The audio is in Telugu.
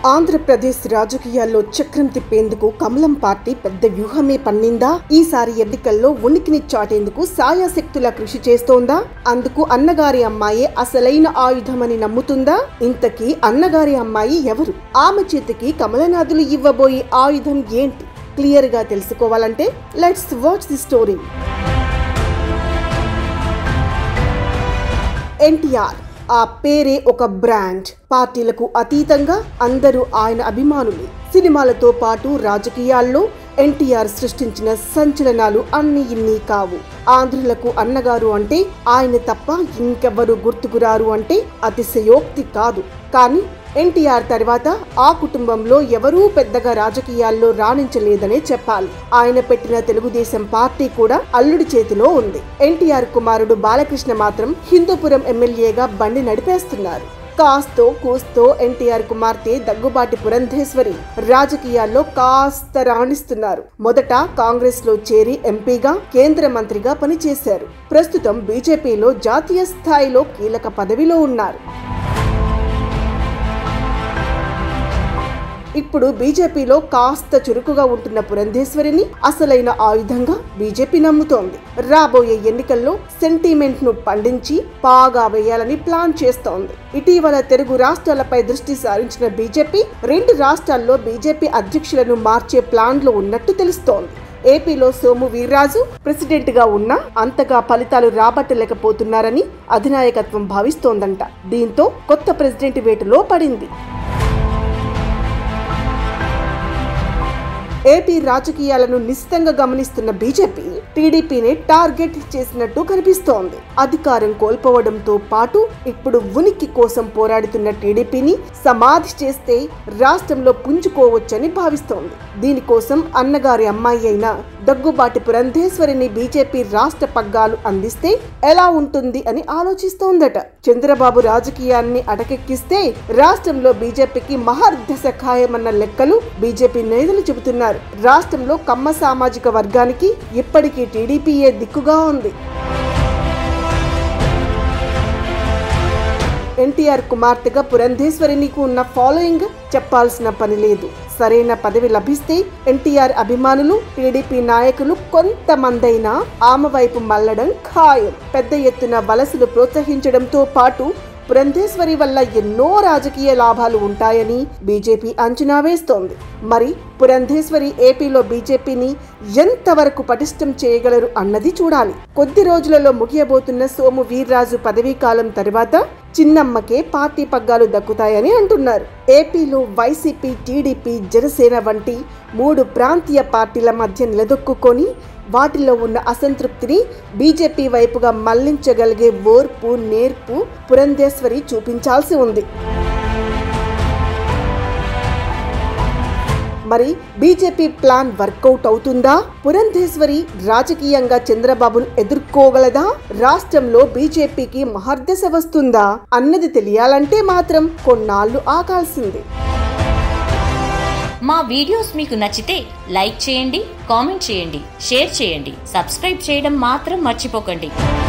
ఆంధ్రప్రదేశ్ రాజకీయాల్లో చక్రం తిప్పేందుకు కమలం పార్టీ పెద్ద వ్యూహమే పన్నిందా ఈసారి ఎన్నికల్లో ఉనికిని చాటేందుకు సాయాశక్తులా కృషి చేస్తోందా అందుకు అన్నగారి అమ్మాయి అసలైన ఆయుధమని నమ్ముతుందా ఇంతకీ అన్నగారి అమ్మాయి ఎవరు ఆమె చేతికి కమలనాథులు ఇవ్వబోయే ఆయుధం ఏంటి క్లియర్ గా తెలుసుకోవాలంటే let's watch the story NTR ఆ పేరే ఒక బ్రాండ్ పార్టీలకు అతీతంగా అందరూ ఆయన అభిమానులే సినిమాలతో పాటు రాజకీయాల్లో ఎన్టీఆర్ సృష్టించిన సంచలనాలు అన్ని ఇన్ని కావు ఆంధ్రులకు అన్నగారు అంటే ఆయన తప్ప ఇంకెవ్వరు గుర్తుకురారు అంటే అతిశయోక్తి కాదు కానీ ఎన్టీఆర్ తర్వాత ఆ కుటుంబంలో ఎవరూ పెద్దగా రాజకీయాల్లో రాణించలేదనే చెప్పాలి ఆయన పెట్టిన తెలుగుదేశం పార్టీ కూడా అల్లుడి చేతిలో ఉంది ఎన్టీఆర్ కుమారుడు బాలకృష్ణ మాత్రం హిందూపురం ఎమ్మెల్యేగా బండి నడిపేస్తున్నారు కాస్తో కూస్తో ఎన్టీఆర్ కుమార్తె దగ్గుబాటి పురంధేశ్వరి రాజకీయాల్లో కాస్త రాణిస్తున్నారు మొదట కాంగ్రెస్ లో చేరి ఎంపీగా కేంద్ర మంత్రిగా పనిచేశారు ప్రస్తుతం బీజేపీలో జాతీయ స్థాయిలో కీలక పదవిలో ఉన్నారు ఇప్పుడు బీజేపీలో కాస్త చురుకుగా ఉంటున్న పురంధేశ్వరిని అసలైన ఆయుధంగా బీజేపీ నమ్ముతోంది రాబోయే ఎన్నికల్లో సెంటిమెంట్ ను పండించి పాగా వేయాలని ప్లాన్ చేస్తోంది ఇటీవల తెలుగు రాష్ట్రాలపై దృష్టి సారించిన బీజేపీ రెండు రాష్ట్రాల్లో బీజేపీ అధ్యక్షులను మార్చే ప్లాన్ లో ఉన్నట్టు తెలుస్తోంది ఏపీలో సోము వీర్రాజు ప్రెసిడెంట్ గా ఉన్నా అంతగా ఫలితాలు రాబట్టలేకపోతున్నారని అధినాయకత్వం భావిస్తోందంట దీంతో కొత్త ప్రెసిడెంట్ వేటులో పడింది ఏపీ రాజకీయాలను నిశ్చితంగా గమనిస్తున్న బీజేపీ టీడీపీని టార్గెట్ చేసినట్టు కనిపిస్తోంది అధికారం కోల్పోవడంతో పాటు ఇప్పుడు ఉనికి కోసం పోరాడుతున్న టీడీపీని సమాధి చేస్తే రాష్ట్రంలో పుంజుకోవచ్చని భావిస్తోంది దీనికోసం అన్నగారి అమ్మాయి అయిన దగ్గుబాటి పురంధేశ్వరిని బీజేపీ రాష్ట్ర పగ్గాలు అందిస్తే ఎలా ఉంటుంది అని ఆలోచిస్తోందట చంద్రబాబు రాజకీయాన్ని అటకెక్కిస్తే రాష్ట్రంలో బీజేపీకి మహర్దశ ఖాయమన్న లెక్కలు బీజేపీ నేతలు చెబుతున్నారు రాష్ట్రంలో కమ్మ సామాజిక వర్గానికి ఇప్పటికీ టీడీపీయే దిక్కుగా ఉంది ఎన్టీఆర్ కుమార్తెగా పురంధేశ్వరినికి ఉన్న ఫాలోయింగ్ చెప్పాల్సిన పని లేదు సరైన పదవి లభిస్తే ఎన్టీఆర్ అభిమానులు టీడీపీ నాయకులు కొంతమందైనా ఆమె వైపు మళ్లడం ఖాయం పెద్ద ఎత్తున వలసలు ప్రోత్సహించడంతో పాటు పురంధేశ్వరి వల్ల ఎన్నో రాజకీయ లాభాలు ఉంటాయని బీజేపీ అంచనా వేస్తోంది మరి పురంధేశ్వరి ఏపీలో బీజేపీని ఎంతవరకు పటిష్టం చేయగలరు అన్నది చూడాలి కొద్ది రోజులలో ముగియబోతున్న సోము వీర్రాజు పదవీ కాలం తర్వాత చిన్నమ్మకే పార్టీ పగ్గాలు దక్కుతాయని అంటున్నారు ఏపీలో వైసీపీ టీడీపీ జనసేన వంటి మూడు ప్రాంతీయ పార్టీల మధ్య నిలదొక్కుకొని వాటిలో ఉన్న అసంతృప్తిని బీజేపీ వైపుగా మళ్లించగలిగే ఓర్పు నేర్పు పురంధేశ్వరి చూపించాల్సి ఉంది మరి బీజేపీ ప్లాన్ వర్కౌట్ అవుతుందా పురంధేశ్వరి రాజకీయంగా చంద్రబాబును ఎదుర్కోగలదా రాష్ట్రంలో బీజేపీకి మహర్దశ వస్తుందా అన్నది తెలియాలంటే మాత్రం కొన్నాళ్లు ఆగాల్సిందే మా వీడియోస్ మీకు నచ్చితే లైక్ చేయండి కామెంట్ చేయండి షేర్ చేయండి సబ్స్క్రైబ్ చేయడం మాత్రం మర్చిపోకండి